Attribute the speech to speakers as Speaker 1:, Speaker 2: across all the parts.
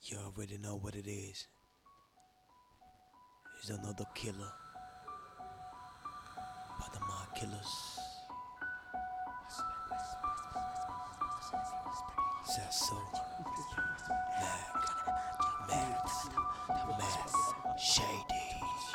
Speaker 1: You already know what it is. It's another killer. By the Mind Killers. Sasso. Mac. Max. Max. Shady.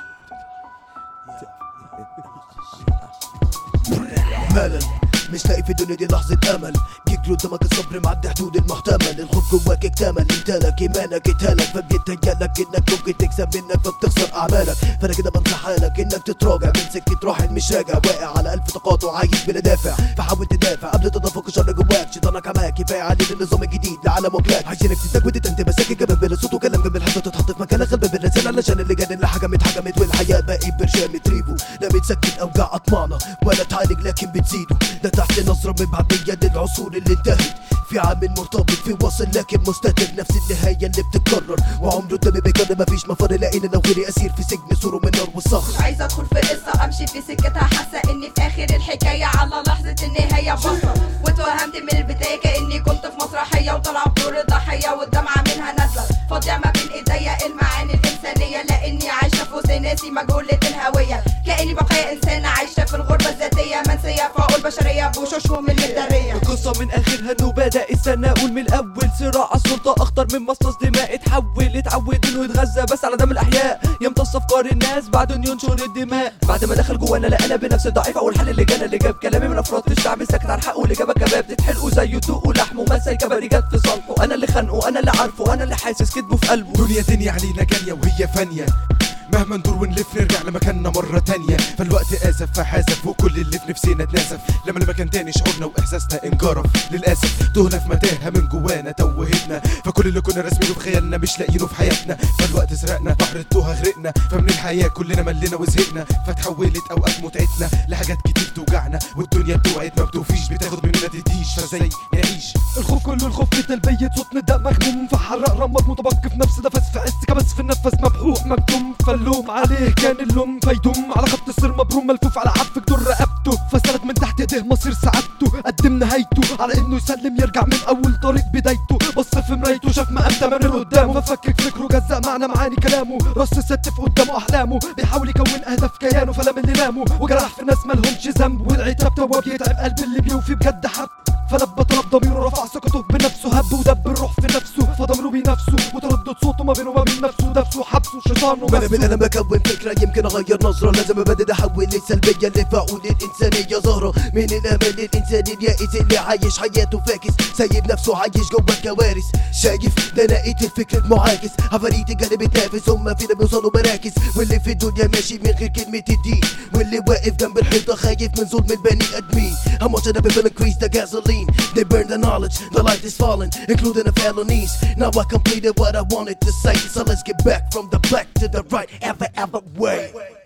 Speaker 2: ملل مش لاقي في الدنيا دي لحظة أمل بيجري قدامك الصبر معدي حدود المحتمل الخوف جواك اكتمل امتلك ايمانك اتهلك فبيتهيألك انك ممكن تكسب منك فبتخسر اعمالك فانا كده بنصح حالك انك تتراجع من سكة راحل مش راجع واقع على الف تقاطع عايش بلا دافع فحاول تدافع قبل تدفق الشر جواك شيطانك عماك كفاية عليه النظام الجديد لعالم وكلاك عايزينك تزود تنتبه ساكن جنب بلا صوت وكلام جنب الحيطة تتحط في مكانك قلب بالرسالة علشان اللي جاد اللي حكمت حكمت والحياة باقي برشامة ريبو لا بتسكت اوجاع اطمانة ولا تعالج لكن بتزيده ده تحت نظرة مبعدية للعصور اللي انتهت في عامل مرتبط في وصل لكن مستتر نفس النهاية اللي بتتكرر وعمره الدم بيكرر مفيش مفر لاقينا لو غيري اسير في سجن سوره من نار والصخر
Speaker 3: عايزه ادخل في قصه امشي في سكتها حاسه اني في اخر الحكايه على لحظه النهايه بصل واتوهمت من البدايه كاني كنت في مسرحيه وطالعه بدور الضحيه والدمعه منها نازله فاضيه ما بين ايديا المعاني الانسانيه لاني عايشه في وسط ناسي مجهوله الهويه كاني بقايا انسانه عايشه في الغربه الذاتيه منسيه فوق البشريه بوشوشهم المداريه
Speaker 4: القصة من آخرها إنه بدأ السنة أقول من الأول صراع السلطة أخطر من مصاص دماء اتحول اتعود إنه يتغذى بس على دم الأحياء يمتص أفكار الناس بعد إنه ينشر الدماء بعد ما دخل جوانا لقانا بنفس الضعيف أول حل اللي جانا اللي جاب كلامي من أفراد الشعب ساكت عن حقه اللي جابك كباب تتحلقوا زيه تدوقوا لحمه مسا كباري جت في صالحه أنا اللي خانقه أنا اللي عارفه أنا اللي حاسس كدبه في قلبه
Speaker 5: دنيا دنيا علينا جالية وهي فانية مهما ندور ونلف نرجع لمكاننا مرة تانية فالوقت آسف فحاسف وكل اللي في نفسنا اتناسف لما لمكان تاني شعورنا وإحساسنا انجرف للأسف تهنا في متاهة من جوانا توهتنا فكل اللي كنا راسمينه في خيالنا مش لاقيينه في حياتنا فالوقت سرقنا بحر التوه غرقنا فمن الحياة كلنا ملينا وزهقنا فتحولت أوقات متعتنا لحاجات كتير توجعنا والدنيا بتوعد ما بتوفيش بتاخد مننا تديش فازاي نعيش
Speaker 4: الخوف كله الخوف مثل البيت صوت نداء مغموم فحرق رمض متبقي في نفس نفس في عز كبس في النفس مبحوح مكتوم فاللوم عليه كان اللوم فيدوم على خط السر مبروم ملفوف على عفك دور رقبته فسرت من تحت ايديه مصير سعادته قدم نهايته على انه يسلم يرجع من اول طريق بدايته بص في مرايته شاف مقام تمام اللي قدامه ففكك فكره جزأ معنى معاني كلامه رص ستف قدامه احلامه بيحاول يكون اهداف كيانه فلم اللي ناموا وجرح في ناس مالهمش ذنب والعتاب تواب يتعب قلب اللي بيوفي بجد حب فلبى طلب ضميره رفع ثقته بنفسه هب ودب الروح في نفسه فضميره بنفسه وتردد صوته ما بينه وما بين نفسه دبسه حبسه شيطانه
Speaker 2: ما انا من
Speaker 4: بسه
Speaker 2: انا بكون فكره يمكن اغير نظره لازم ابدد احول السلبيه اللي في عقول الانسانيه ظاهره من الامل الانساني اليائس اللي عايش حياته فاكس سايب نفسه عايش جوه الكوارث شايف ده لقيت الفكر المعاكس عفاريت الجانب التنافس هم فينا بيوصلوا مراكز واللي في الدنيا ماشي من غير كلمه الدين واللي واقف جنب الحيطه خايف من ظلم البني ادمين How much of the people increase the gasoline They burn the knowledge, the light is falling Including the felonies Now I completed what I wanted to say So let's get back from the black to the right Ever, ever way